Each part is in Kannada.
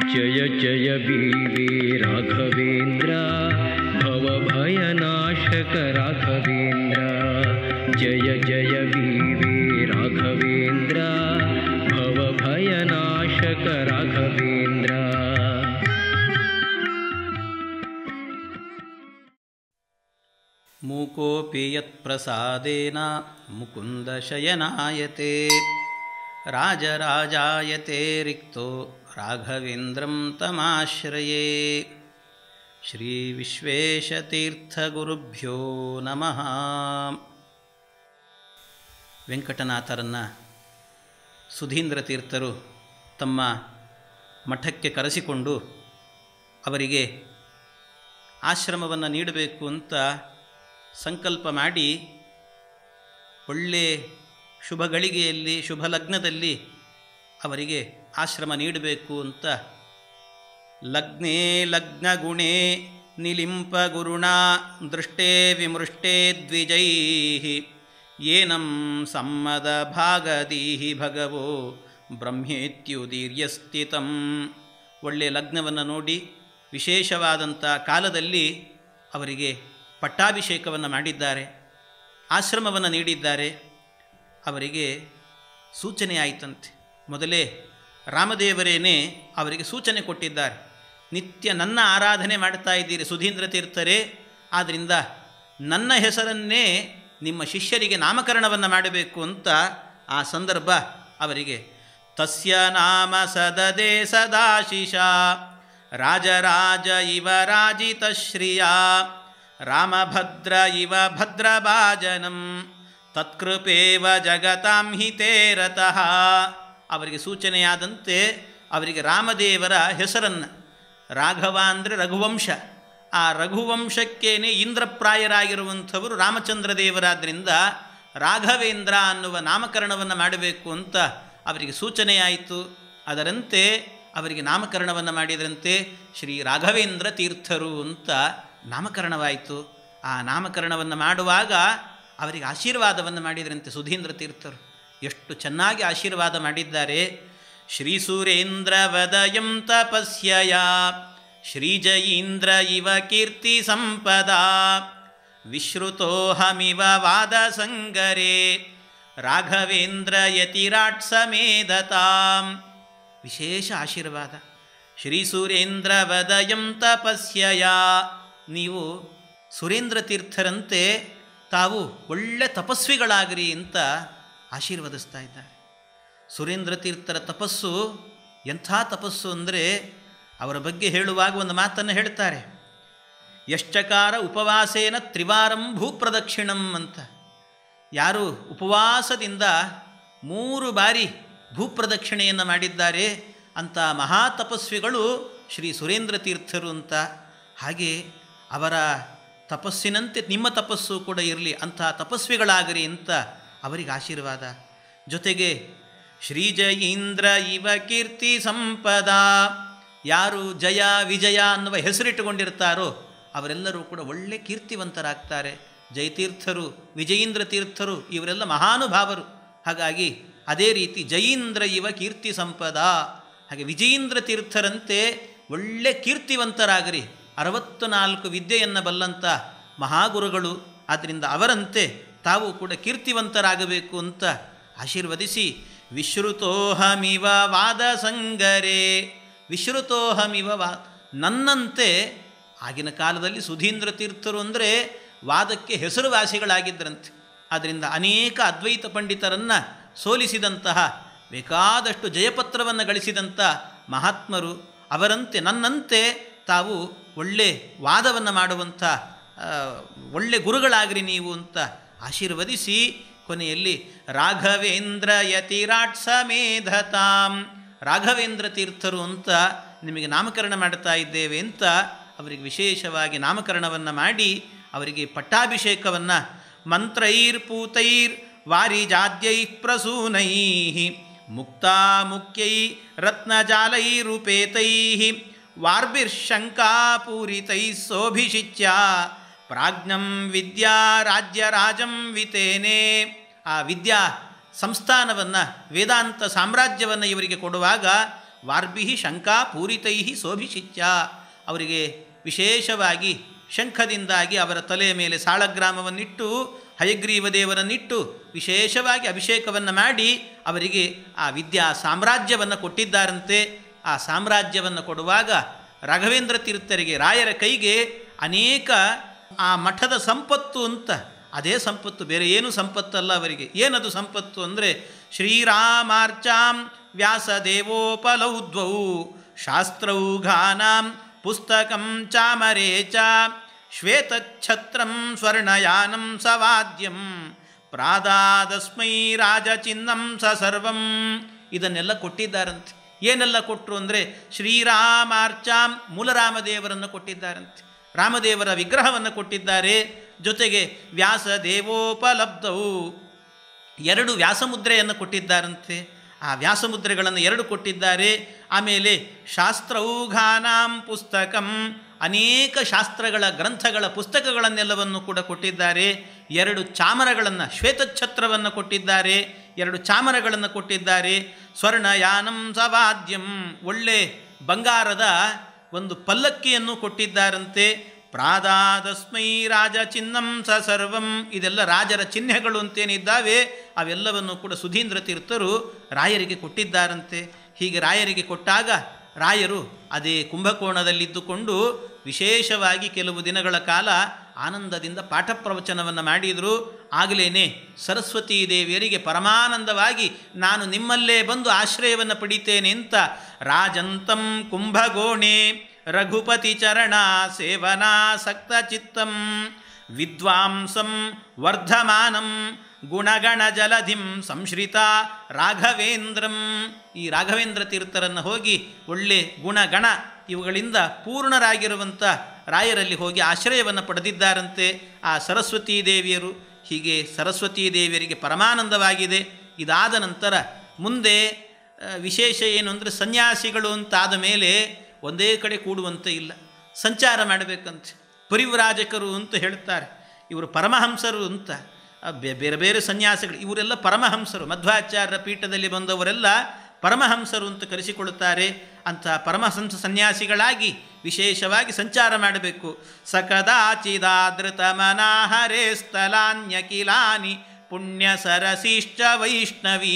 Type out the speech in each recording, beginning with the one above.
जय जय बीवे राघवेन्द्र भवभयनाशक राघवेन्द्र जय जय बीवे राघवेन्द्र भवभयनाशक राघवेन्द्र ಮೂಕೋಪಿ ಯತ್ಪ್ರಸಾದೇನ ಮುಕುಂದಶಯನಾಯತೆ ರಾಜರಾಜಾಯತೆ ರಿಕ್ತೋ ರಾಘವೇಂದ್ರಂ ತಮಾಶ್ರಯೇ ಶ್ರೀ ವಿಶ್ವೇಶತೀರ್ಥಗುರುಭ್ಯೋ ನಮಃ ವೆಂಕಟನಾಥರನ್ನು ಸುಧೀಂದ್ರ ತೀರ್ಥರು ತಮ್ಮ ಮಠಕ್ಕೆ ಕರೆಸಿಕೊಂಡು ಅವರಿಗೆ ಆಶ್ರಮವನ್ನು ನೀಡಬೇಕು ಅಂತ ಸಂಕಲ್ಪ ಮಾಡಿ ಒಳ್ಳೆ ಶುಭ ಗಳಿಗೆಯಲ್ಲಿ ಶುಭ ಲಗ್ನದಲ್ಲಿ ಅವರಿಗೆ ಆಶ್ರಮ ನೀಡಬೇಕು ಅಂತ ಲಗ್ನೇ ಲಗ್ನ ಗುಣೇ ನಿಲಿಂಪ ಗುರುಣ ದೃಷ್ಟೇ ವಿಮೃಷ್ಟೇ ದ್ವಿಜೈ ಏನಂ ಸಮ್ಮದ ಭಾಗದೀಹಿ ಭಗವೋ ಬ್ರಹ್ಮೇತ್ಯುದೀರ್ಯಸ್ಥಿತಂ ಒಳ್ಳೆ ಲಗ್ನವನ್ನು ನೋಡಿ ವಿಶೇಷವಾದಂಥ ಕಾಲದಲ್ಲಿ ಅವರಿಗೆ ಪಟ್ಟಾಭಿಷೇಕವನ್ನು ಮಾಡಿದ್ದಾರೆ ಆಶ್ರಮವನ್ನು ನೀಡಿದ್ದಾರೆ ಅವರಿಗೆ ಸೂಚನೆ ಆಯಿತಂತೆ ಮೊದಲೇ ರಾಮದೇವರೇನೇ ಅವರಿಗೆ ಸೂಚನೆ ಕೊಟ್ಟಿದ್ದಾರೆ ನಿತ್ಯ ನನ್ನ ಆರಾಧನೆ ಮಾಡ್ತಾ ಇದ್ದೀರಿ ಸುಧೀಂದ್ರ ತೀರ್ಥರೇ ಆದ್ದರಿಂದ ನನ್ನ ಹೆಸರನ್ನೇ ನಿಮ್ಮ ಶಿಷ್ಯರಿಗೆ ನಾಮಕರಣವನ್ನು ಮಾಡಬೇಕು ಅಂತ ಆ ಸಂದರ್ಭ ಅವರಿಗೆ ತಸ್ಯ ನಾಮ ಸದದೆ ಸದಾಶಿಷ ರಾಜರಾಜ ಇವ ರಾಜಿತ ಶ್ರಿಯ ರಾಮಭದ್ರ ಇವ ಭದ್ರಭಾಜನಂ ತತ್ಕೃಪೇವ ಜಗತಾಂ ಹಿತೇ ರತಃ ಅವರಿಗೆ ಸೂಚನೆಯಾದಂತೆ ಅವರಿಗೆ ರಾಮದೇವರ ಹೆಸರನ್ನು ರಾಘವ ಅಂದರೆ ರಘುವಂಶ ಆ ರಘುವಂಶಕ್ಕೇನೆ ಇಂದ್ರಪ್ರಾಯರಾಗಿರುವಂಥವರು ರಾಮಚಂದ್ರ ದೇವರಾದ್ದರಿಂದ ರಾಘವೇಂದ್ರ ಅನ್ನುವ ನಾಮಕರಣವನ್ನು ಮಾಡಬೇಕು ಅಂತ ಅವರಿಗೆ ಸೂಚನೆಯಾಯಿತು ಅದರಂತೆ ಅವರಿಗೆ ನಾಮಕರಣವನ್ನು ಮಾಡಿದರಂತೆ ಶ್ರೀ ರಾಘವೇಂದ್ರ ತೀರ್ಥರು ಅಂತ ನಾಮಕರಣವಾಯಿತು ಆ ನಾಮಕರಣವನ್ನು ಮಾಡುವಾಗ ಅವರಿಗೆ ಆಶೀರ್ವಾದವನ್ನು ಮಾಡಿದರಂತೆ ಸುಧೀಂದ್ರ ತೀರ್ಥರು ಎಷ್ಟು ಚೆನ್ನಾಗಿ ಆಶೀರ್ವಾದ ಮಾಡಿದ್ದಾರೆ ಶ್ರೀ ಸುರೇಂದ್ರ ವದಯಂ ತಪಸ್ಯಯ ಶ್ರೀಜಯೀಂದ್ರ ಇವ ಕೀರ್ತಿ ಸಂಪದ ವಿಶ್ರುತೋಹಮಿವ ವಾದ ಸಂಗರೇ ರಾಘವೇಂದ್ರ ಯತಿರಾಟ್ ಸಮೇಧತಾಂ ವಿಶೇಷ ಆಶೀರ್ವಾದ ಶ್ರೀ ಸುರೇಂದ್ರ ವದಯಂ ತಪಸ್ಯಯ ನೀವು ಸುರೇಂದ್ರ ತೀರ್ಥರಂತೆ ತಾವು ಒಳ್ಳೆ ತಪಸ್ವಿಗಳಾಗಿರಿ ಅಂತ ಆಶೀರ್ವದಿಸ್ತಾ ಇದ್ದಾರೆ ಸುರೇಂದ್ರ ತೀರ್ಥರ ತಪಸ್ಸು ಎಂಥ ತಪಸ್ಸು ಅಂದರೆ ಅವರ ಬಗ್ಗೆ ಹೇಳುವಾಗ ಒಂದು ಮಾತನ್ನು ಹೇಳ್ತಾರೆ ಯಶ್ಚಕಾರ ಉಪವಾಸೇನ ತ್ರಿವಾರಂ ಭೂಪ್ರದಕ್ಷಿಣಂ ಅಂತ ಯಾರು ಉಪವಾಸದಿಂದ ಮೂರು ಬಾರಿ ಭೂಪ್ರದಕ್ಷಿಣೆಯನ್ನು ಮಾಡಿದ್ದಾರೆ ಅಂಥ ಮಹಾ ತಪಸ್ವಿಗಳು ಶ್ರೀ ಸುರೇಂದ್ರ ತೀರ್ಥರು ಅಂತ ಹಾಗೆ ಅವರ ತಪಸ್ಸಿನಂತೆ ನಿಮ್ಮ ತಪಸ್ಸು ಕೂಡ ಇರಲಿ ಅಂಥ ತಪಸ್ವಿಗಳಾಗರಿ ಅಂತ ಅವರಿಗೆ ಆಶೀರ್ವಾದ ಜೊತೆಗೆ ಶ್ರೀಜಯೀಂದ್ರ ಇವ ಕೀರ್ತಿ ಸಂಪದ ಯಾರು ಜಯ ವಿಜಯ ಅನ್ನುವ ಹೆಸರಿಟ್ಟುಕೊಂಡಿರ್ತಾರೋ ಅವರೆಲ್ಲರೂ ಕೂಡ ಒಳ್ಳೆ ಕೀರ್ತಿವಂತರಾಗ್ತಾರೆ ಜಯತೀರ್ಥರು ವಿಜಯೀಂದ್ರ ತೀರ್ಥರು ಇವರೆಲ್ಲ ಮಹಾನುಭಾವರು ಹಾಗಾಗಿ ಅದೇ ರೀತಿ ಜಯೀಂದ್ರ ಇವ ಕೀರ್ತಿ ಸಂಪದ ಹಾಗೆ ವಿಜಯೀಂದ್ರ ತೀರ್ಥರಂತೆ ಒಳ್ಳೆ ಕೀರ್ತಿವಂತರಾಗರಿ ಅರವತ್ತು ನಾಲ್ಕು ವಿದ್ಯೆಯನ್ನು ಬಲ್ಲಂಥ ಮಹಾಗುರುಗಳು ಆದ್ದರಿಂದ ಅವರಂತೆ ತಾವು ಕೂಡ ಕೀರ್ತಿವಂತರಾಗಬೇಕು ಅಂತ ಆಶೀರ್ವದಿಸಿ ವಿಶ್ರುತೋಹಮಿವ ವಾದ ಸಂಗರೇ ವಿಶ್ರುತೋಹಮಿವ ವಾ ನನ್ನಂತೆ ಆಗಿನ ಕಾಲದಲ್ಲಿ ಸುಧೀಂದ್ರ ತೀರ್ಥರು ಅಂದರೆ ವಾದಕ್ಕೆ ಹೆಸರುವಾಸಿಗಳಾಗಿದ್ದರಂತೆ ಆದ್ದರಿಂದ ಅನೇಕ ಅದ್ವೈತ ಪಂಡಿತರನ್ನು ಸೋಲಿಸಿದಂತಹ ಬೇಕಾದಷ್ಟು ಜಯಪತ್ರವನ್ನು ಗಳಿಸಿದಂಥ ಮಹಾತ್ಮರು ಅವರಂತೆ ನನ್ನಂತೆ ತಾವು ಒಳ್ಳೆ ವಾದವನ್ನು ಮಾಡುವಂಥ ಒಳ್ಳೆ ಗುರುಗಳಾಗ್ರಿ ನೀವು ಅಂತ ಆಶೀರ್ವದಿಸಿ ಕೊನೆಯಲ್ಲಿ ರಾಘವೇಂದ್ರ ಯತಿರಾಟ್ ಸಮೇಧತಾಂ ರಾಘವೇಂದ್ರ ತೀರ್ಥರು ಅಂತ ನಿಮಗೆ ನಾಮಕರಣ ಮಾಡ್ತಾ ಇದ್ದೇವೆ ಅಂತ ಅವರಿಗೆ ವಿಶೇಷವಾಗಿ ನಾಮಕರಣವನ್ನು ಮಾಡಿ ಅವರಿಗೆ ಪಟ್ಟಾಭಿಷೇಕವನ್ನು ಮಂತ್ರೈರ್ ಪೂತೈರ್ ವಾರಿಜಾದ್ಯೈ ಪ್ರಸೂನೈ ಮುಕ್ತಾ ಮುಖ್ಯೈ ರತ್ನಜಾಲೈರುಪೇತೈ ವಾರ್ಭಿರ್ಶಂಕಾಪೂರಿತೈ ಸೋಭಿಷಿಚ್ಯ ಪ್ರಾಜ್ಞಂ ವಿದ್ಯಾ ರಾಜ್ಯರಾಜಂ ವಿತೇನೆ ಆ ವಿದ್ಯಾ ಸಂಸ್ಥಾನವನ್ನು ವೇದಾಂತ ಸಾಮ್ರಾಜ್ಯವನ್ನು ಇವರಿಗೆ ಕೊಡುವಾಗ ವಾರ್ಭಿ ಶಂಕಾ ಪೂರಿತೈ ಶೋಭಿಷಿತ್ಯ ಅವರಿಗೆ ವಿಶೇಷವಾಗಿ ಶಂಖದಿಂದಾಗಿ ಅವರ ತಲೆಯ ಮೇಲೆ ಸಾಳಗ್ರಾಮವನ್ನಿಟ್ಟು ಹಯಗ್ರೀವ ದೇವರನ್ನಿಟ್ಟು ವಿಶೇಷವಾಗಿ ಅಭಿಷೇಕವನ್ನು ಮಾಡಿ ಅವರಿಗೆ ಆ ವಿದ್ಯಾ ಸಾಮ್ರಾಜ್ಯವನ್ನು ಕೊಟ್ಟಿದ್ದಾರಂತೆ ಆ ಸಾಮ್ರಾಜ್ಯವನ್ನು ಕೊಡುವಾಗ ರಾಘವೇಂದ್ರ ತೀರ್ಥರಿಗೆ ರಾಯರ ಕೈಗೆ ಅನೇಕ ಆ ಮಠದ ಸಂಪತ್ತು ಅಂತ ಅದೇ ಸಂಪತ್ತು ಬೇರೆ ಏನು ಸಂಪತ್ತಲ್ಲ ಅವರಿಗೆ ಏನದು ಸಂಪತ್ತು ಅಂದರೆ ಶ್ರೀರಾಮಾರ್ಚಾಂ ವ್ಯಾಸದೇವೋಪಲೌದ್ವೌ ಶಾಸ್ತ್ರೌಘಾನಾಂ ಪುಸ್ತಕಂ ಚಾಮರೇ ಚ ಶ್ವೇತಚ್ಛತ್ರಂ ಸ್ವರ್ಣಯಾನಂ ಸವಾದ್ಯಂ ಪ್ರಾದಾದಸ್ಮೈ ರಾಜಚಿನ್ನಂ ಸ ಸರ್ವಂ ಇದನ್ನೆಲ್ಲ ಕೊಟ್ಟಿದ್ದಾರಂತೆ ಏನೆಲ್ಲ ಕೊಟ್ಟರು ಅಂದರೆ ಶ್ರೀರಾಮಾರ್ಚಾಂ ಮೂಲರಾಮದೇವರನ್ನು ಕೊಟ್ಟಿದ್ದಾರಂತೆ ರಾಮದೇವರ ವಿಗ್ರಹವನ್ನು ಕೊಟ್ಟಿದ್ದಾರೆ ಜೊತೆಗೆ ವ್ಯಾಸದೇವೋಪಲಬ್ಧವು ಎರಡು ವ್ಯಾಸಮುದ್ರೆಯನ್ನು ಕೊಟ್ಟಿದ್ದಾರಂತೆ ಆ ವ್ಯಾಸಮುದ್ರೆಗಳನ್ನು ಎರಡು ಕೊಟ್ಟಿದ್ದಾರೆ ಆಮೇಲೆ ಶಾಸ್ತ್ರೌಘಾನಾಂ ಪುಸ್ತಕಂ ಅನೇಕ ಶಾಸ್ತ್ರಗಳ ಗ್ರಂಥಗಳ ಪುಸ್ತಕಗಳನ್ನೆಲ್ಲವನ್ನು ಕೂಡ ಕೊಟ್ಟಿದ್ದಾರೆ ಎರಡು ಚಾಮರಗಳನ್ನು ಶ್ವೇತಛತ್ರವನ್ನು ಕೊಟ್ಟಿದ್ದಾರೆ ಎರಡು ಚಾಮರಗಳನ್ನು ಕೊಟ್ಟಿದ್ದಾರೆ ಸ್ವರ್ಣಯಾನಂ ಸವಾದ್ಯಂ ಒಳ್ಳೆ ಬಂಗಾರದ ಒಂದು ಪಲ್ಲಕ್ಕಿಯನ್ನು ಕೊಟ್ಟಿದ್ದಾರಂತೆ ಪ್ರಾದಾದಸ್ಮೈ ರಾಜ ಚಿನ್ನಂ ಸ ಸರ್ವಂ ಇದೆಲ್ಲ ರಾಜರ ಚಿಹ್ನೆಗಳು ಅಂತೇನಿದ್ದಾವೆ ಅವೆಲ್ಲವನ್ನು ಕೂಡ ಸುಧೀಂದ್ರ ತೀರ್ಥರು ರಾಯರಿಗೆ ಕೊಟ್ಟಿದ್ದಾರಂತೆ ಹೀಗೆ ರಾಯರಿಗೆ ಕೊಟ್ಟಾಗ ರಾಯರು ಅದೇ ಕುಂಭಕೋಣದಲ್ಲಿದ್ದುಕೊಂಡು ವಿಶೇಷವಾಗಿ ಕೆಲವು ದಿನಗಳ ಕಾಲ ಆನಂದದಿಂದ ಪಾಠ ಪ್ರವಚನವನ್ನು ಮಾಡಿದರು ಆಗಲೇ ಸರಸ್ವತೀ ದೇವಿಯರಿಗೆ ಪರಮಾನಂದವಾಗಿ ನಾನು ನಿಮ್ಮಲ್ಲೇ ಬಂದು ಆಶ್ರಯವನ್ನು ಪಡಿತೇನೆ ಅಂತ ರಾಜಂತಂ ಕುಂಭಗೋಣೆ ರಘುಪತಿ ಚರಣ ಸೇವನಾಸಕ್ತ ಚಿತ್ತಂ ವಿದ್ವಾಂಸಂ ವರ್ಧಮಾನಂ ಗುಣಗಣ ಜಲಧಿಂ ಸಂಶ್ರಿತ ರಾಘವೇಂದ್ರಂ ಈ ರಾಘವೇಂದ್ರ ತೀರ್ಥರನ್ನು ಹೋಗಿ ಒಳ್ಳೆ ಗುಣಗಣ ಇವುಗಳಿಂದ ಪೂರ್ಣರಾಗಿರುವಂಥ ರಾಯರಲ್ಲಿ ಹೋಗಿ ಆಶ್ರಯವನ್ನು ಪಡೆದಿದ್ದಾರಂತೆ ಆ ಸರಸ್ವತೀ ದೇವಿಯರು ಹೀಗೆ ಸರಸ್ವತೀ ದೇವಿಯರಿಗೆ ಪರಮಾನಂದವಾಗಿದೆ ಇದಾದ ನಂತರ ಮುಂದೆ ಆ, ವಿಶೇಷ ಏನು ಅಂದರೆ ಸನ್ಯಾಸಿಗಳು ಅಂತಾದ ಮೇಲೆ ಒಂದೇ ಕಡೆ ಕೂಡುವಂತೆ ಇಲ್ಲ ಸಂಚಾರ ಮಾಡಬೇಕಂತೆ ಪರಿವ್ರಾಜಕರು ಅಂತ ಹೇಳ್ತಾರೆ ಇವರು ಪರಮಹಂಸರು ಅಂತ ಆ, ಬೆ- ಬೇರೆ ಬೇರೆ ಸನ್ಯಾಸಿಗಳು ಇವರೆಲ್ಲ ಪರಮಹಂಸರು ಮಧ್ವಾಚಾರ್ಯರ ಪೀಠದಲ್ಲಿ ಬಂದವರೆಲ್ಲ ಪರಮಹಂಸರು ಅಂತ ಕರೆಸಿಕೊಳ್ಳುತ್ತಾರೆ ಅಂಥ ಪರಮಹಂಸ ಸನ್ಯಾಸಿಗಳಾಗಿ ವಿಶೇಷವಾಗಿ ಸಂಚಾರ ಮಾಡಬೇಕು ಸಕದಾಚಿದಾದೃತ ಮನಾಹರೇ ಸ್ಥಲಾನ್ಯಕಿಲಾನಿ ಪುಣ್ಯ ಸರಸಿಶ್ಚ ವೈಷ್ಣವೀ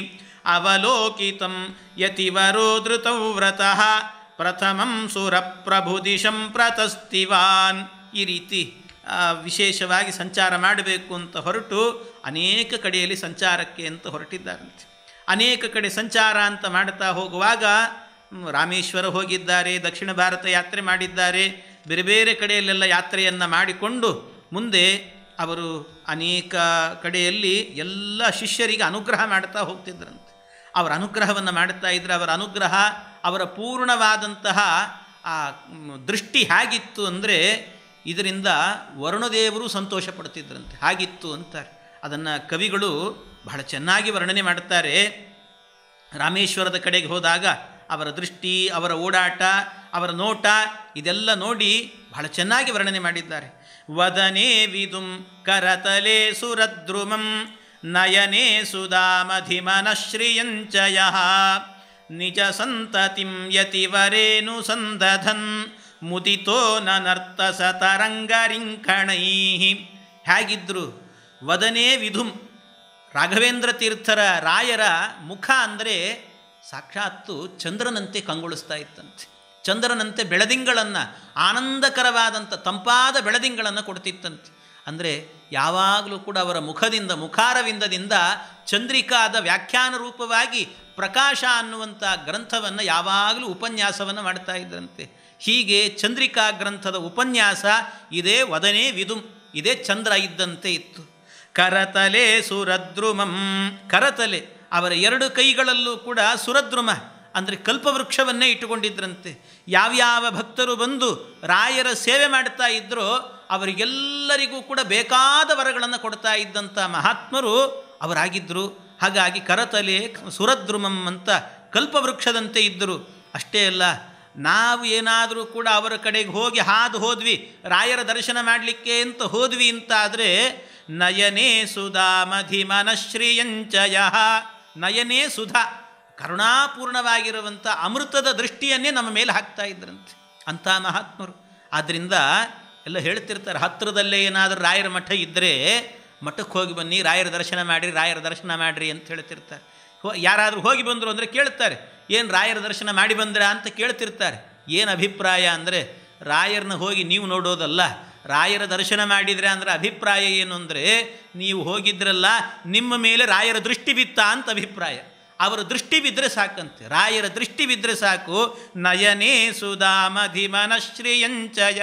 ಅವಲೋಕಿತಂ ಯತಿವರೋ ಧೃತೌ ವ್ರತಃ ಪ್ರಥಮಂ ಸುರಪ್ರಭುದಿಶಂ ಪ್ರತಸ್ತಿವಾನ್ ಈ ರೀತಿ ಆ, ವಿಶೇಷವಾಗಿ ಸಂಚಾರ ಮಾಡಬೇಕು ಅಂತ ಹೊರಟು ಅನೇಕ ಕಡೆಯಲ್ಲಿ ಸಂಚಾರಕ್ಕೆ ಅಂತ ಹೊರಟಿದ್ದಾರಂತೆ ಅನೇಕ ಕಡೆ ಸಂಚಾರ ಅಂತ ಮಾಡುತ್ತಾ ಹೋಗುವಾಗ ಹ್ಮ್, ರಾಮೇಶ್ವರ ಹೋಗಿದ್ದಾರೆ ದಕ್ಷಿಣ ಭಾರತ ಯಾತ್ರೆ ಮಾಡಿದ್ದಾರೆ ಬೇರೆ ಬೇರೆ ಕಡೆಯಲ್ಲೆಲ್ಲ ಯಾತ್ರೆಯನ್ನು ಮಾಡಿಕೊಂಡು ಮುಂದೆ ಅವರು ಅನೇಕ ಕಡೆಯಲ್ಲಿ ಎಲ್ಲ ಶಿಷ್ಯರಿಗೆ ಅನುಗ್ರಹ ಮಾಡ್ತಾ ಹೋಗ್ತಿದ್ರಂತೆ ಅವರ ಅನುಗ್ರಹವನ್ನು ಮಾಡುತ್ತಾ ಇದ್ದರೆ ಅವರ ಅನುಗ್ರಹ ಅವರ ಪೂರ್ಣವಾದಂತಹ ಆ ಮ್, ದೃಷ್ಟಿ ಹೇಗಿತ್ತು ಅಂದರೆ ಇದರಿಂದ ವರುಣದೇವರು ಸಂತೋಷ ಪಡ್ತಿದ್ರಂತೆ ಹಾಗಿತ್ತು ಅಂತಾರೆ ಅದನ್ನು ಕವಿಗಳು ಬಹಳ ಚೆನ್ನಾಗಿ ವರ್ಣನೆ ಮಾಡುತ್ತಾರೆ ರಾಮೇಶ್ವರದ ಕಡೆಗೆ ಹೋದಾಗ ಅವರ ದೃಷ್ಟಿ ಅವರ ಓಡಾಟ ಅವರ ನೋಟ ಇದೆಲ್ಲ ನೋಡಿ ಬಹಳ ಚೆನ್ನಾಗಿ ವರ್ಣನೆ ಮಾಡಿದ್ದಾರೆ ವದನೆ ವಿದುಂ ಕರತಲೆ ಸುರದ್ರುಮಂ ನಯನೆ ಸುಧಾಮಧಿಮನಶ್ರಿಯಂಚಯ ನಿಜ ಸಂತತಿಂ ಯತಿವರೇನು ಸಂದಧನ್ ಮುದಿತೋ ನನರ್ತಸ ತರಂಗರಿಂಕಣೈ ಹೇಗಿದ್ರು ವದನೇ ವಿಧುಂ ರಾಘವೇಂದ್ರ ತೀರ್ಥರ ರಾಯರ ಮುಖ ಅಂದರೆ ಸಾಕ್ಷಾತ್ತು ಚಂದ್ರನಂತೆ ಕಂಗೊಳಿಸ್ತಾ ಇತ್ತಂತೆ ಚಂದ್ರನಂತೆ ಬೆಳದಿಂಗಳನ್ನು ಆನಂದಕರವಾದಂಥ ತಂಪಾದ ಬೆಳದಿಂಗಳನ್ನು ಕೊಡ್ತಿತ್ತಂತೆ ಅಂದರೆ ಯಾವಾಗಲೂ ಕೂಡ ಅವರ ಮುಖದಿಂದ ಮುಖಾರವಿಂದದಿಂದ ಚಂದ್ರಿಕಾದ ವ್ಯಾಖ್ಯಾನ ರೂಪವಾಗಿ ಪ್ರಕಾಶ ಅನ್ನುವಂಥ ಗ್ರಂಥವನ್ನು ಯಾವಾಗಲೂ ಉಪನ್ಯಾಸವನ್ನು ಮಾಡ್ತಾ ಇದ್ರಂತೆ ಹೀಗೆ ಚಂದ್ರಿಕಾ ಗ್ರಂಥದ ಉಪನ್ಯಾಸ ಇದೇ ವದನೇ ವಿದುಂ ಇದೇ ಚಂದ್ರ ಇದ್ದಂತೆ ಇತ್ತು ಕರತಲೆ ಸುರದ್ರುಮಂ ಕರತಲೆ ಅವರ ಎರಡು ಕೈಗಳಲ್ಲೂ ಕೂಡ ಸುರದ್ರುಮ ಅಂದರೆ ಕಲ್ಪವೃಕ್ಷವನ್ನೇ ಇಟ್ಟುಕೊಂಡಿದ್ರಂತೆ ಯಾವ್ಯಾವ ಭಕ್ತರು ಬಂದು ರಾಯರ ಸೇವೆ ಮಾಡ್ತಾ ಇದ್ರೋ ಅವರಿಗೆಲ್ಲರಿಗೂ ಕೂಡ ಬೇಕಾದ ವರಗಳನ್ನು ಕೊಡ್ತಾ ಇದ್ದಂಥ ಮಹಾತ್ಮರು ಅವರಾಗಿದ್ದರು ಹಾಗಾಗಿ ಕರತಲೆ ಸುರದ್ರುಮಂ ಅಂತ ಕಲ್ಪವೃಕ್ಷದಂತೆ ಇದ್ದರು ಅಷ್ಟೇ ಅಲ್ಲ ನಾವು ಏನಾದರೂ ಕೂಡ ಅವರ ಕಡೆಗೆ ಹೋಗಿ ಹಾದು ಹೋದ್ವಿ ರಾಯರ ದರ್ಶನ ಮಾಡಲಿಕ್ಕೆ ಅಂತ ಹೋದ್ವಿ ಅಂತಾದರೆ ನಯನೇ ಸುಧಾ ಮಧಿಮನಶ್ರಿಯಂಚಯ ನಯನೇ ಸುಧಾ ಕರುಣಾಪೂರ್ಣವಾಗಿರುವಂಥ ಅಮೃತದ ದೃಷ್ಟಿಯನ್ನೇ ನಮ್ಮ ಮೇಲೆ ಹಾಕ್ತಾ ಇದ್ರಂತೆ ಅಂಥ ಮಹಾತ್ಮರು ಆದ್ದರಿಂದ ಎಲ್ಲ ಹೇಳ್ತಿರ್ತಾರೆ ಹತ್ತಿರದಲ್ಲೇ ಏನಾದರೂ ರಾಯರ ಮಠ ಇದ್ದರೆ ಮಠಕ್ಕೆ ಹೋಗಿ ಬನ್ನಿ ರಾಯರ ದರ್ಶನ ಮಾಡಿರಿ ರಾಯರ ದರ್ಶನ ಮಾಡಿರಿ ಅಂತ ಹೇಳ್ತಿರ್ತಾರೆ ಹೋ ಯಾರಾದರೂ ಹೋಗಿ ಬಂದರು ಅಂದರೆ ಕೇಳ್ತಾರೆ ಏನು ರಾಯರ ದರ್ಶನ ಮಾಡಿ ಬಂದ್ರಾ ಅಂತ ಕೇಳ್ತಿರ್ತಾರೆ ಏನು ಅಭಿಪ್ರಾಯ ಅಂದರೆ ರಾಯರನ್ನ ಹೋಗಿ ನೀವು ನೋಡೋದಲ್ಲ ರಾಯರ ದರ್ಶನ ಮಾಡಿದರೆ ಅಂದರೆ ಅಭಿಪ್ರಾಯ ಏನು ಅಂದರೆ ನೀವು ಹೋಗಿದ್ರಲ್ಲ ನಿಮ್ಮ ಮೇಲೆ ರಾಯರ ದೃಷ್ಟಿ ಬಿತ್ತ ಅಂತ ಅಭಿಪ್ರಾಯ ಅವರ ದೃಷ್ಟಿ ಬಿದ್ದರೆ ಸಾಕಂತೆ ರಾಯರ ದೃಷ್ಟಿ ಬಿದ್ದರೆ ಸಾಕು ನಯನೇ ಸುಧಾಮಧಿಮನಶ್ರಿಯಂಚಯ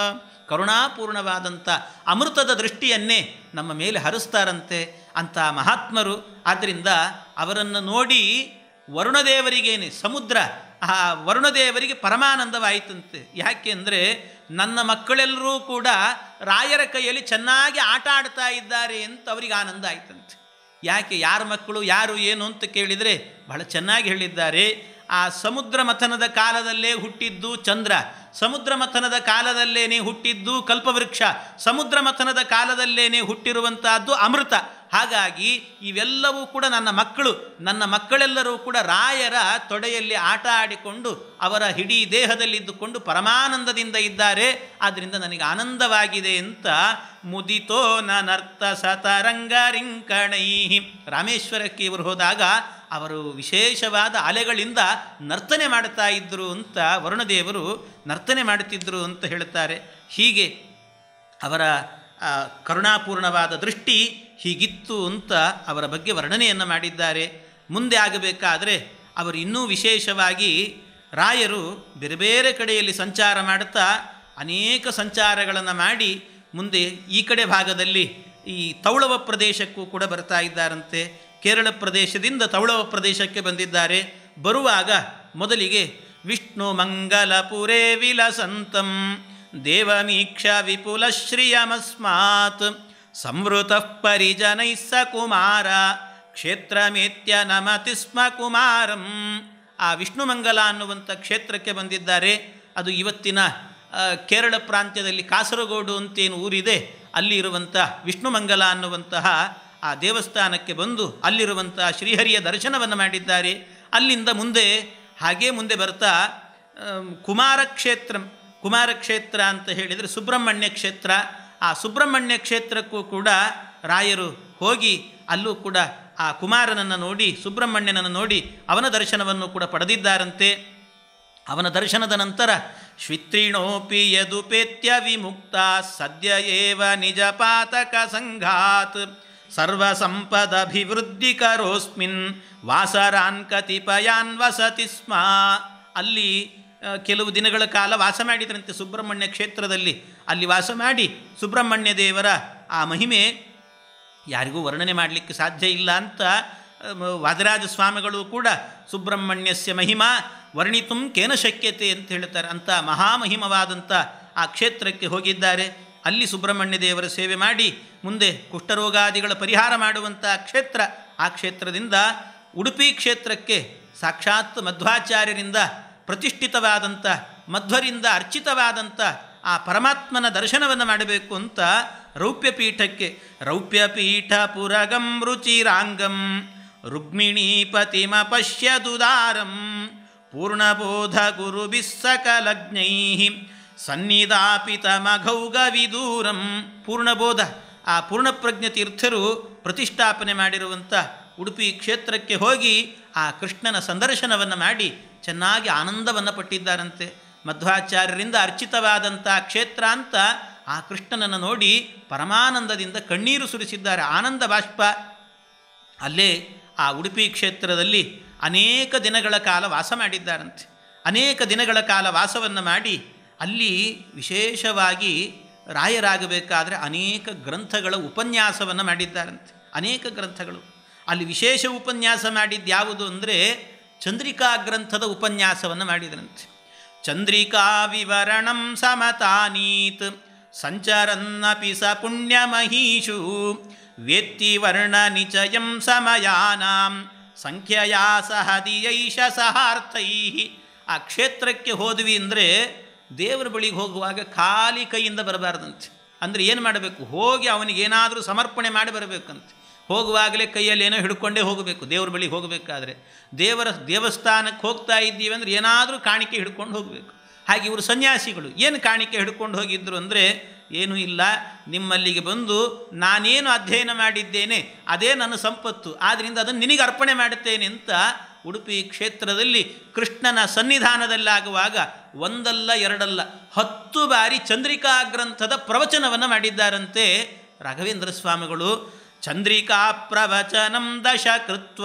ಕರುಣಾಪೂರ್ಣವಾದಂಥ ಅಮೃತದ ದೃಷ್ಟಿಯನ್ನೇ ನಮ್ಮ ಮೇಲೆ ಹರಿಸ್ತಾರಂತೆ ಅಂಥ ಮಹಾತ್ಮರು ಆದ್ದರಿಂದ ಅವರನ್ನು ನೋಡಿ ವರುಣದೇವರಿಗೇನೆ ಸಮುದ್ರ ಆ ವರುಣದೇವರಿಗೆ ಪರಮಾನಂದವಾಯಿತಂತೆ ಯಾಕೆ ಅಂದರೆ ನನ್ನ ಮಕ್ಕಳೆಲ್ಲರೂ ಕೂಡ ರಾಯರ ಕೈಯಲ್ಲಿ ಚೆನ್ನಾಗಿ ಆಟ ಆಡ್ತಾ ಇದ್ದಾರೆ ಅಂತ ಅವರಿಗೆ ಆನಂದ ಆಯ್ತಂತೆ ಯಾಕೆ ಯಾರ ಮಕ್ಕಳು ಯಾರು ಏನು ಅಂತ ಕೇಳಿದರೆ ಬಹಳ ಚೆನ್ನಾಗಿ ಹೇಳಿದ್ದಾರೆ ಆ ಸಮುದ್ರ ಮಥನದ ಕಾಲದಲ್ಲೇ ಹುಟ್ಟಿದ್ದು ಚಂದ್ರ ಸಮುದ್ರ ಮಥನದ ಕಾಲದಲ್ಲೇನೆ ಹುಟ್ಟಿದ್ದು ಕಲ್ಪವೃಕ್ಷ ಸಮುದ್ರ ಮಥನದ ಕಾಲದಲ್ಲೇನೆ ಹುಟ್ಟಿರುವಂತಹದ್ದು ಅಮೃತ ಹಾಗಾಗಿ ಇವೆಲ್ಲವೂ ಕೂಡ ನನ್ನ ಮಕ್ಕಳು ನನ್ನ ಮಕ್ಕಳೆಲ್ಲರೂ ಕೂಡ ರಾಯರ ತೊಡೆಯಲ್ಲಿ ಆಟ ಆಡಿಕೊಂಡು ಅವರ ಇಡೀ ದೇಹದಲ್ಲಿದ್ದುಕೊಂಡು ಪರಮಾನಂದದಿಂದ ಇದ್ದಾರೆ ಆದ್ದರಿಂದ ನನಗೆ ಆನಂದವಾಗಿದೆ ಅಂತ ಮುದಿತೋ ನರ್ತ ಸತರಂಗರಿಂಕಣೈ ರಾಮೇಶ್ವರಕ್ಕೆ ಇವರು ಹೋದಾಗ ಅವರು ವಿಶೇಷವಾದ ಅಲೆಗಳಿಂದ ನರ್ತನೆ ಮಾಡ್ತಾ ಇದ್ದರು ಅಂತ ವರುಣದೇವರು ನರ್ತನೆ ಮಾಡುತ್ತಿದ್ದರು ಅಂತ ಹೇಳ್ತಾರೆ ಹೀಗೆ ಅವರ ಆ, ಕರುಣಾಪೂರ್ಣವಾದ ದೃಷ್ಟಿ ಹೀಗಿತ್ತು ಅಂತ ಅವರ ಬಗ್ಗೆ ವರ್ಣನೆಯನ್ನು ಮಾಡಿದ್ದಾರೆ ಮುಂದೆ ಆಗಬೇಕಾದರೆ ಅವರು ಇನ್ನೂ ವಿಶೇಷವಾಗಿ ರಾಯರು ಬೇರೆ ಬೇರೆ ಕಡೆಯಲ್ಲಿ ಸಂಚಾರ ಮಾಡುತ್ತಾ ಅನೇಕ ಸಂಚಾರಗಳನ್ನು ಮಾಡಿ ಮುಂದೆ ಈ ಕಡೆ ಭಾಗದಲ್ಲಿ ಈ ತೌಳವ ಪ್ರದೇಶಕ್ಕೂ ಕೂಡ ಬರ್ತಾ ಇದ್ದಾರಂತೆ ಕೇರಳ ಪ್ರದೇಶದಿಂದ ತೌಳವ ಪ್ರದೇಶಕ್ಕೆ ಬಂದಿದ್ದಾರೆ ಬರುವಾಗ ಮೊದಲಿಗೆ ವಿಷ್ಣು ಮಂಗಲಪುರೇ ವಿಲಸಂತಂ ದೇವಮೀಕ್ಷ ವಿಪುಲ ಶ್ರಿಯಮಸ್ಮಾತ್ ಸಂವೃತ ಪರಿಜನೈ ಸ ಕುಮಾರ ಕ್ಷೇತ್ರಮೇತ್ಯ ನಮತಿ ಸ್ಮ ಕುಮಾರಂ ಆ ವಿಷ್ಣುಮಂಗಲ ಅನ್ನುವಂಥ ಕ್ಷೇತ್ರಕ್ಕೆ ಬಂದಿದ್ದಾರೆ ಅದು ಇವತ್ತಿನ ಆ, ಕೇರಳ ಪ್ರಾಂತ್ಯದಲ್ಲಿ ಕಾಸರಗೋಡು ಅಂತೇನು ಊರಿದೆ ಅಲ್ಲಿ ಇರುವಂಥ ವಿಷ್ಣುಮಂಗಲ ಅನ್ನುವಂತಹ ಆ ದೇವಸ್ಥಾನಕ್ಕೆ ಬಂದು ಅಲ್ಲಿರುವಂತಹ ಶ್ರೀಹರಿಯ ದರ್ಶನವನ್ನು ಮಾಡಿದ್ದಾರೆ ಅಲ್ಲಿಂದ ಮುಂದೆ ಹಾಗೇ ಮುಂದೆ ಬರ್ತಾ ಆಮ್, ಕುಮಾರ ಕ್ಷೇತ್ರ ಕುಮಾರ ಕ್ಷೇತ್ರ ಅಂತ ಹೇಳಿದರೆ ಸುಬ್ರಹ್ಮಣ್ಯ ಕ್ಷೇತ್ರ ಆ ಸುಬ್ರಹ್ಮಣ್ಯ ಕ್ಷೇತ್ರಕ್ಕೂ ಕೂಡ ರಾಯರು ಹೋಗಿ ಅಲ್ಲೂ ಕೂಡ ಆ ಕುಮಾರನನ್ನು ನೋಡಿ ಸುಬ್ರಹ್ಮಣ್ಯನನ್ನು ನೋಡಿ ಅವನ ದರ್ಶನವನ್ನು ಕೂಡ ಪಡೆದಿದ್ದಾರಂತೆ ಅವನ ದರ್ಶನದ ನಂತರ ಶ್ವಿತ್ರಿಣೋಪಿ ಯದುಪೇತ್ಯ ವಿಮುಕ್ತ ಸದ್ಯ ಏವ ನಿಜ ಪಾತಕ ಸಂಘಾತ್ ಸರ್ವಸಂಪದಭಿವೃದ್ಧಿ ಕರೋಸ್ಮಿನ್ ವಾಸರಾನ್ ಕತಿಪಯಾನ್ ವಸತಿ ಸ್ಮ ಅಲ್ಲಿ ಆ, ಕೆಲವು ದಿನಗಳ ಕಾಲ ವಾಸ ಮಾಡಿದ್ರಂತೆ ಸುಬ್ರಹ್ಮಣ್ಯ ಕ್ಷೇತ್ರದಲ್ಲಿ ಅಲ್ಲಿ ವಾಸ ಮಾಡಿ ಸುಬ್ರಹ್ಮಣ್ಯ ದೇವರ ಆ ಮಹಿಮೆ ಯಾರಿಗೂ ವರ್ಣನೆ ಮಾಡಲಿಕ್ಕೆ ಸಾಧ್ಯ ಇಲ್ಲ ಅಂತ ಅಮ್, ವಾದರಾಜ ಸ್ವಾಮಿಗಳು ಕೂಡ ಸುಬ್ರಹ್ಮಣ್ಯಸ್ಯ ಮಹಿಮಾ ವರ್ಣಿತು ಕೇನ ಶಕ್ಯತೆ ಅಂತ ಹೇಳ್ತಾರೆ ಅಂಥ ಮಹಾಮಹಿಮವಾದಂಥ ಆ ಕ್ಷೇತ್ರಕ್ಕೆ ಹೋಗಿದ್ದಾರೆ ಅಲ್ಲಿ ಸುಬ್ರಹ್ಮಣ್ಯ ದೇವರ ಸೇವೆ ಮಾಡಿ ಮುಂದೆ ಕುಷ್ಠರೋಗಾದಿಗಳ ಪರಿಹಾರ ಮಾಡುವಂಥ ಕ್ಷೇತ್ರ ಆ ಕ್ಷೇತ್ರದಿಂದ ಉಡುಪಿ ಕ್ಷೇತ್ರಕ್ಕೆ ಸಾಕ್ಷಾತ್ ಮಧ್ವಾಚಾರ್ಯರಿಂದ ಪ್ರತಿಷ್ಠಿತವಾದಂಥ ಮಧ್ವರಿಂದ ಅರ್ಚಿತವಾದಂಥ ಆ ಪರಮಾತ್ಮನ ದರ್ಶನವನ್ನು ಮಾಡಬೇಕು ಅಂತ ರೌಪ್ಯಪೀಠಕ್ಕೆ ರೌಪ್ಯಪೀಠ ಪುರಗಂ ರುಚಿರಾಂಗಂ ರುಕ್ಮಿಣೀಪತಿಮ ಪಶ್ಯದುದಾರಂ ಪೂರ್ಣಬೋಧ ಗುರುಬಿಸ್ಸಕಲಜ್ಞೈ ಸನ್ನಿಧಾಪಿತಮಘೌಗ ವಿದೂರಂ ಪೂರ್ಣಬೋಧ ಆ ಪೂರ್ಣಪ್ರಜ್ಞ ತೀರ್ಥರು ಪ್ರತಿಷ್ಠಾಪನೆ ಮಾಡಿರುವಂಥ ಉಡುಪಿ ಕ್ಷೇತ್ರಕ್ಕೆ ಹೋಗಿ ಆ ಕೃಷ್ಣನ ಸಂದರ್ಶನವನ್ನು ಮಾಡಿ ಚೆನ್ನಾಗಿ ಆನಂದವನ್ನು ಪಟ್ಟಿದ್ದಾರಂತೆ ಮಧ್ವಾಚಾರ್ಯರಿಂದ ಅರ್ಚಿತವಾದಂಥ ಕ್ಷೇತ್ರ ಅಂತ ಆ ಕೃಷ್ಣನನ್ನು ನೋಡಿ ಪರಮಾನಂದದಿಂದ ಕಣ್ಣೀರು ಸುರಿಸಿದ್ದಾರೆ ಆನಂದ ಬಾಷ್ಪ ಅಲ್ಲೇ ಆ ಉಡುಪಿ ಕ್ಷೇತ್ರದಲ್ಲಿ ಅನೇಕ ದಿನಗಳ ಕಾಲ ವಾಸ ಮಾಡಿದ್ದಾರಂತೆ ಅನೇಕ ದಿನಗಳ ಕಾಲ ವಾಸವನ್ನು ಮಾಡಿ ಅಲ್ಲಿ ವಿಶೇಷವಾಗಿ ರಾಯರಾಗಬೇಕಾದರೆ ಅನೇಕ ಗ್ರಂಥಗಳ ಉಪನ್ಯಾಸವನ್ನು ಮಾಡಿದ್ದಾರಂತೆ ಅನೇಕ ಗ್ರಂಥಗಳು ಅಲ್ಲಿ ವಿಶೇಷ ಉಪನ್ಯಾಸ ಮಾಡಿದ್ದು ಯಾವುದು ಅಂದರೆ ಚಂದ್ರಿಕಾ ಗ್ರಂಥದ ಉಪನ್ಯಾಸವನ್ನು ಮಾಡಿದರಂತೆ ಚಂದ್ರಿಕಾ ವಿವರಣಂ ಸಮತಾನೀತ್ ಸಂಚರನ್ನಪಿ ಸ ಪುಣ್ಯಮಹೀಷು ವೇತ್ತಿ ವರ್ಣ ನಿಚಯಂ ಸಮಯಾನಾಂ ಸಂಖ್ಯೆಯಾ ಸಹದಿಯೈಷ ಸಹಾರ್ಥೈ ಆ ಕ್ಷೇತ್ರಕ್ಕೆ ಹೋದ್ವಿ ಅಂದರೆ ದೇವರ ಬಳಿಗೆ ಹೋಗುವಾಗ ಖಾಲಿ ಕೈಯಿಂದ ಬರಬಾರ್ದಂತೆ ಅಂದರೆ ಏನು ಮಾಡಬೇಕು ಹೋಗಿ ಅವನಿಗೆ ಏನಾದರೂ ಸಮರ್ಪಣೆ ಮಾಡಿ ಬರಬೇಕಂತೆ ಹೋಗುವಾಗಲೇ ಕೈಯಲ್ಲಿ ಏನೋ ಹಿಡ್ಕೊಂಡೇ ಹೋಗಬೇಕು ದೇವ್ರ ಬಳಿಗೆ ಹೋಗಬೇಕಾದ್ರೆ ದೇವರ ದೇವಸ್ಥಾನಕ್ಕೆ ಹೋಗ್ತಾ ಇದ್ದೀವಿ ಅಂದರೆ ಏನಾದರೂ ಕಾಣಿಕೆ ಹಿಡ್ಕೊಂಡು ಹೋಗಬೇಕು ಹಾಗೆ ಇವರು ಸನ್ಯಾಸಿಗಳು ಏನು ಕಾಣಿಕೆ ಹಿಡ್ಕೊಂಡು ಹೋಗಿದ್ರು ಅಂದರೆ ಏನೂ ಇಲ್ಲ ನಿಮ್ಮಲ್ಲಿಗೆ ಬಂದು ನಾನೇನು ಅಧ್ಯಯನ ಮಾಡಿದ್ದೇನೆ ಅದೇ ನನ್ನ ಸಂಪತ್ತು ಆದ್ದರಿಂದ ಅದನ್ನು ನಿನಗೆ ಅರ್ಪಣೆ ಮಾಡುತ್ತೇನೆ ಅಂತ ಉಡುಪಿ ಕ್ಷೇತ್ರದಲ್ಲಿ ಕೃಷ್ಣನ ಸನ್ನಿಧಾನದಲ್ಲಾಗುವಾಗ ಒಂದಲ್ಲ ಎರಡಲ್ಲ ಹತ್ತು ಬಾರಿ ಚಂದ್ರಿಕಾ ಗ್ರಂಥದ ಪ್ರವಚನವನ್ನು ಮಾಡಿದ್ದಾರಂತೆ ರಾಘವೇಂದ್ರ ಸ್ವಾಮಿಗಳು ಚಂದ್ರಿಕಾ ಪ್ರವಚನಂ ದಶ ಕೃತ್ವ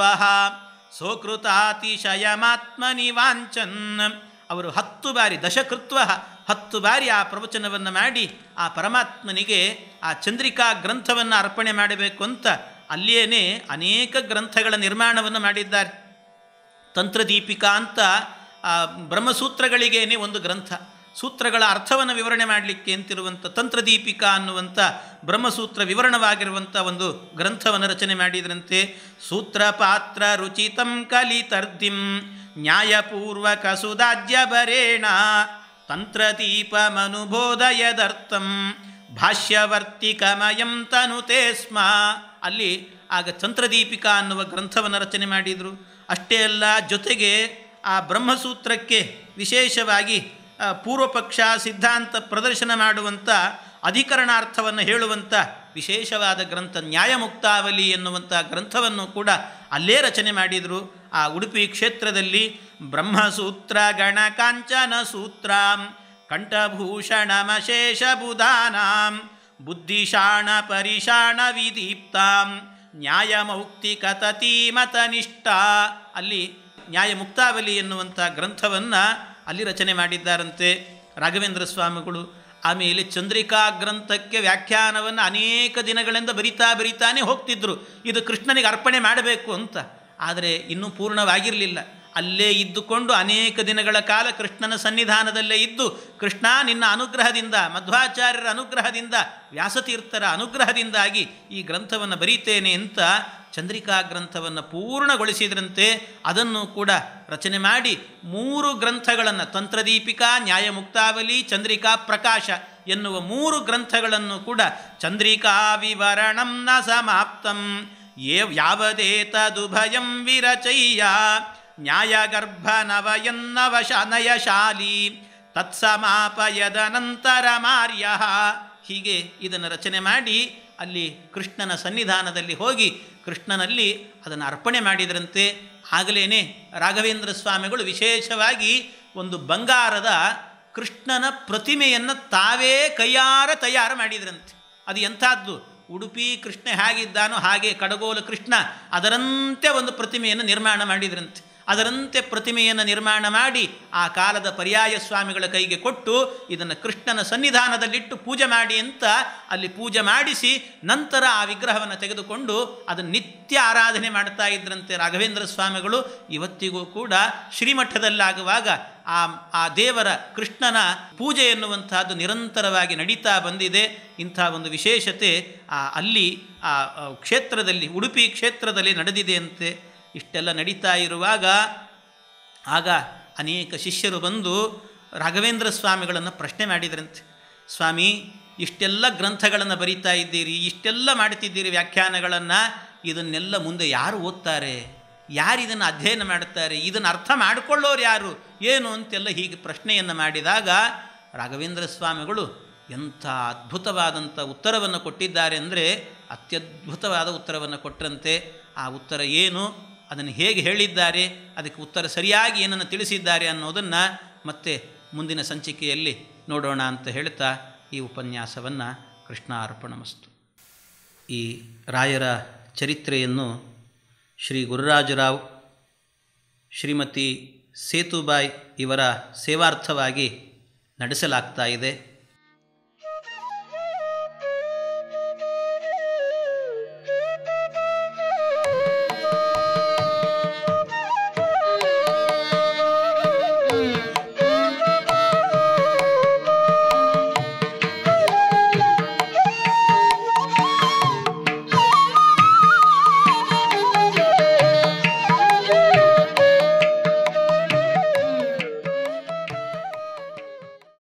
ಸೋಕೃತಾತಿಶಯಮಾತ್ಮನಿ ವಾಂಚನ್ ಅವರು ಹತ್ತು ಬಾರಿ ದಶಕೃತ್ವ ಹತ್ತು ಬಾರಿ ಆ ಪ್ರವಚನವನ್ನು ಮಾಡಿ ಆ ಪರಮಾತ್ಮನಿಗೆ ಆ ಚಂದ್ರಿಕಾ ಗ್ರಂಥವನ್ನು ಅರ್ಪಣೆ ಮಾಡಬೇಕು ಅಂತ ಅಲ್ಲಿಯೇ ಅನೇಕ ಗ್ರಂಥಗಳ ನಿರ್ಮಾಣವನ್ನು ಮಾಡಿದ್ದಾರೆ ತಂತ್ರದೀಪಿಕಾ ಅಂತ ಆ ಬ್ರಹ್ಮಸೂತ್ರಗಳಿಗೇನೆ ಒಂದು ಗ್ರಂಥ ಸೂತ್ರಗಳ ಅರ್ಥವನ್ನು ವಿವರಣೆ ಮಾಡಲಿಕ್ಕೆ ಅಂತಿರುವಂಥ ತಂತ್ರದೀಪಿಕಾ ಅನ್ನುವಂಥ ಬ್ರಹ್ಮಸೂತ್ರ ವಿವರಣವಾಗಿರುವಂಥ ಒಂದು ಗ್ರಂಥವನ್ನು ರಚನೆ ಮಾಡಿದ್ರಂತೆ ಸೂತ್ರ ಪಾತ್ರ ರುಚಿತಂ ಕಲಿತರ್ದಿಂ ನ್ಯಾಯಪೂರ್ವಕ ಸುದಾಜ್ಯ ಬರೇಣ ತಂತ್ರದೀಪಮನುಬೋಧಯದರ್ಥಂ ಭಾಷ್ಯವರ್ತಿಕಮಯಂ ತನುತೆ ಸ್ಮ ಅಲ್ಲಿ ಆಗ ತಂತ್ರದೀಪಿಕಾ ಅನ್ನುವ ಗ್ರಂಥವನ್ನು ರಚನೆ ಮಾಡಿದರು ಅಷ್ಟೇ ಅಲ್ಲ ಜೊತೆಗೆ ಆ ಬ್ರಹ್ಮಸೂತ್ರಕ್ಕೆ ವಿಶೇಷವಾಗಿ ಆ, ಪೂರ್ವಪಕ್ಷ ಸಿದ್ಧಾಂತ ಪ್ರದರ್ಶನ ಮಾಡುವಂಥ ಅಧಿಕರಣಾರ್ಥವನ್ನು ಹೇಳುವಂಥ ವಿಶೇಷವಾದ ಗ್ರಂಥ ನ್ಯಾಯಮುಕ್ತಾವಲಿ ಎನ್ನುವಂಥ ಗ್ರಂಥವನ್ನು ಕೂಡ ಅಲ್ಲೇ ರಚನೆ ಮಾಡಿದರು ಆ ಉಡುಪಿ ಕ್ಷೇತ್ರದಲ್ಲಿ ಬ್ರಹ್ಮಸೂತ್ರ ಗಣ ಕಾಂಚನ ಸೂತ್ರಾಂ ಕಂಠಭೂಷಣಮಶೇಷ ಬುಧಾನಾಂ ಬುದ್ಧಿಶಾಣ ಪರಿಶಾಣ ವಿದೀಪ್ತಾಂ ನ್ಯಾಯಮೌಕ್ತಿಕತತೀಮತನಿಷ್ಠ ಅಲ್ಲಿ ನ್ಯಾಯ ಮುಕ್ತಾವಲಿ ಎನ್ನುವಂಥ ಗ್ರಂಥವನ್ನು ಅಲ್ಲಿ ರಚನೆ ಮಾಡಿದ್ದಾರಂತೆ ರಾಘವೇಂದ್ರ ಸ್ವಾಮಿಗಳು ಆಮೇಲೆ ಚಂದ್ರಿಕಾ ಗ್ರಂಥಕ್ಕೆ ವ್ಯಾಖ್ಯಾನವನ್ನು ಅನೇಕ ದಿನಗಳಿಂದ ಬರಿತಾ ಬರಿತಾನೆ ಹೋಗ್ತಿದ್ರು ಇದು ಕೃಷ್ಣನಿಗೆ ಅರ್ಪಣೆ ಮಾಡಬೇಕು ಅಂತ ಆದರೆ ಇನ್ನೂ ಪೂರ್ಣವಾಗಿರಲಿಲ್ಲ ಅಲ್ಲೇ ಇದ್ದುಕೊಂಡು ಅನೇಕ ದಿನಗಳ ಕಾಲ ಕೃಷ್ಣನ ಸನ್ನಿಧಾನದಲ್ಲೇ ಇದ್ದು ಕೃಷ್ಣ ನಿನ್ನ ಅನುಗ್ರಹದಿಂದ ಮಧ್ವಾಚಾರ್ಯರ ಅನುಗ್ರಹದಿಂದ ವ್ಯಾಸತೀರ್ಥರ ಅನುಗ್ರಹದಿಂದಾಗಿ ಈ ಗ್ರಂಥವನ್ನು ಬರೀತೇನೆ ಅಂತ ಚಂದ್ರಿಕಾ ಗ್ರಂಥವನ್ನು ಪೂರ್ಣಗೊಳಿಸಿದ್ರಂತೆ ಅದನ್ನು ಕೂಡ ರಚನೆ ಮಾಡಿ ಮೂರು ಗ್ರಂಥಗಳನ್ನು ತಂತ್ರದೀಪಿಕಾ ನ್ಯಾಯಮುಕ್ತಾವಲಿ ಚಂದ್ರಿಕಾ ಪ್ರಕಾಶ ಎನ್ನುವ ಮೂರು ಗ್ರಂಥಗಳನ್ನು ಕೂಡ ಚಂದ್ರಿಕಾ ವಿವರಣಂ ನ ಸಮಾಪ್ತಂ ಯೇ ಯಾವದೇತದುಭಯಂ ವಿರಚಯ್ಯ ನ್ಯಾಯಗರ್ಭ ನವಯನ್ನವಶ ನಯಶಾಲಿ ತತ್ಸಮಾಪಯದನಂತರ ಮಾರ್ಯ ಹೀಗೆ ಇದನ್ನು ರಚನೆ ಮಾಡಿ ಅಲ್ಲಿ ಕೃಷ್ಣನ ಸನ್ನಿಧಾನದಲ್ಲಿ ಹೋಗಿ ಕೃಷ್ಣನಲ್ಲಿ ಅದನ್ನು ಅರ್ಪಣೆ ಮಾಡಿದ್ರಂತೆ ಆಗಲೇ ರಾಘವೇಂದ್ರ ಸ್ವಾಮಿಗಳು ವಿಶೇಷವಾಗಿ ಒಂದು ಬಂಗಾರದ ಕೃಷ್ಣನ ಪ್ರತಿಮೆಯನ್ನು ತಾವೇ ಕೈಯಾರ ತಯಾರು ಮಾಡಿದ್ರಂತೆ ಅದು ಎಂಥದ್ದು ಉಡುಪಿ ಕೃಷ್ಣ ಹೇಗಿದ್ದಾನೋ ಹಾಗೆ ಕಡಗೋಲು ಕೃಷ್ಣ ಅದರಂತೆ ಒಂದು ಪ್ರತಿಮೆಯನ್ನು ನಿರ್ಮಾಣ ಮಾಡಿದ್ರಂತೆ ಅದರಂತೆ ಪ್ರತಿಮೆಯನ್ನು ನಿರ್ಮಾಣ ಮಾಡಿ ಆ ಕಾಲದ ಪರ್ಯಾಯ ಸ್ವಾಮಿಗಳ ಕೈಗೆ ಕೊಟ್ಟು ಇದನ್ನು ಕೃಷ್ಣನ ಸನ್ನಿಧಾನದಲ್ಲಿಟ್ಟು ಪೂಜೆ ಮಾಡಿ ಅಂತ ಅಲ್ಲಿ ಪೂಜೆ ಮಾಡಿಸಿ ನಂತರ ಆ ವಿಗ್ರಹವನ್ನು ತೆಗೆದುಕೊಂಡು ಅದನ್ನು ನಿತ್ಯ ಆರಾಧನೆ ಮಾಡ್ತಾ ಇದ್ರಂತೆ ರಾಘವೇಂದ್ರ ಸ್ವಾಮಿಗಳು ಇವತ್ತಿಗೂ ಕೂಡ ಶ್ರೀಮಠದಲ್ಲಾಗುವಾಗ ಆ ಆ ದೇವರ ಕೃಷ್ಣನ ಪೂಜೆ ಎನ್ನುವಂತಹದ್ದು ನಿರಂತರವಾಗಿ ನಡೀತಾ ಬಂದಿದೆ ಇಂಥ ಒಂದು ವಿಶೇಷತೆ ಆ ಅಲ್ಲಿ ಆ ಆ ಕ್ಷೇತ್ರದಲ್ಲಿ ಉಡುಪಿ ಕ್ಷೇತ್ರದಲ್ಲಿ ನಡೆದಿದೆ ಅಂತೆ ಇಷ್ಟೆಲ್ಲ ನಡೀತಾ ಇರುವಾಗ ಆಗ ಅನೇಕ ಶಿಷ್ಯರು ಬಂದು ರಾಘವೇಂದ್ರ ಸ್ವಾಮಿಗಳನ್ನು ಪ್ರಶ್ನೆ ಮಾಡಿದ್ರಂತೆ ಸ್ವಾಮಿ ಇಷ್ಟೆಲ್ಲ ಗ್ರಂಥಗಳನ್ನು ಬರೀತಾ ಇದ್ದೀರಿ ಇಷ್ಟೆಲ್ಲ ಮಾಡ್ತಿದ್ದೀರಿ ವ್ಯಾಖ್ಯಾನಗಳನ್ನು ಇದನ್ನೆಲ್ಲ ಮುಂದೆ ಯಾರು ಓದ್ತಾರೆ ಯಾರು ಇದನ್ನು ಅಧ್ಯಯನ ಮಾಡುತ್ತಾರೆ ಇದನ್ನು ಅರ್ಥ ಮಾಡಿಕೊಳ್ಳೋರು ಯಾರು ಏನು ಅಂತೆಲ್ಲ ಹೀಗೆ ಪ್ರಶ್ನೆಯನ್ನು ಮಾಡಿದಾಗ ರಾಘವೇಂದ್ರ ಸ್ವಾಮಿಗಳು ಎಂಥ ಅದ್ಭುತವಾದಂಥ ಉತ್ತರವನ್ನು ಕೊಟ್ಟಿದ್ದಾರೆ ಅಂದರೆ ಅತ್ಯದ್ಭುತವಾದ ಉತ್ತರವನ್ನು ಕೊಟ್ಟರಂತೆ ಆ ಉತ್ತರ ಏನು ಅದನ್ನು ಹೇಗೆ ಹೇಳಿದ್ದಾರೆ ಅದಕ್ಕೆ ಉತ್ತರ ಸರಿಯಾಗಿ ಏನನ್ನು ತಿಳಿಸಿದ್ದಾರೆ ಅನ್ನೋದನ್ನು ಮತ್ತೆ ಮುಂದಿನ ಸಂಚಿಕೆಯಲ್ಲಿ ನೋಡೋಣ ಅಂತ ಹೇಳ್ತಾ ಈ ಉಪನ್ಯಾಸವನ್ನು ಕೃಷ್ಣ ಅರ್ಪಣಮಸ್ತು ಈ ರಾಯರ ಚರಿತ್ರೆಯನ್ನು ಶ್ರೀ ಗುರುರಾಜರಾವ್ ಶ್ರೀಮತಿ ಸೇತುಬಾಯಿ ಇವರ ಸೇವಾರ್ಥವಾಗಿ ನಡೆಸಲಾಗ್ತಾ ಇದೆ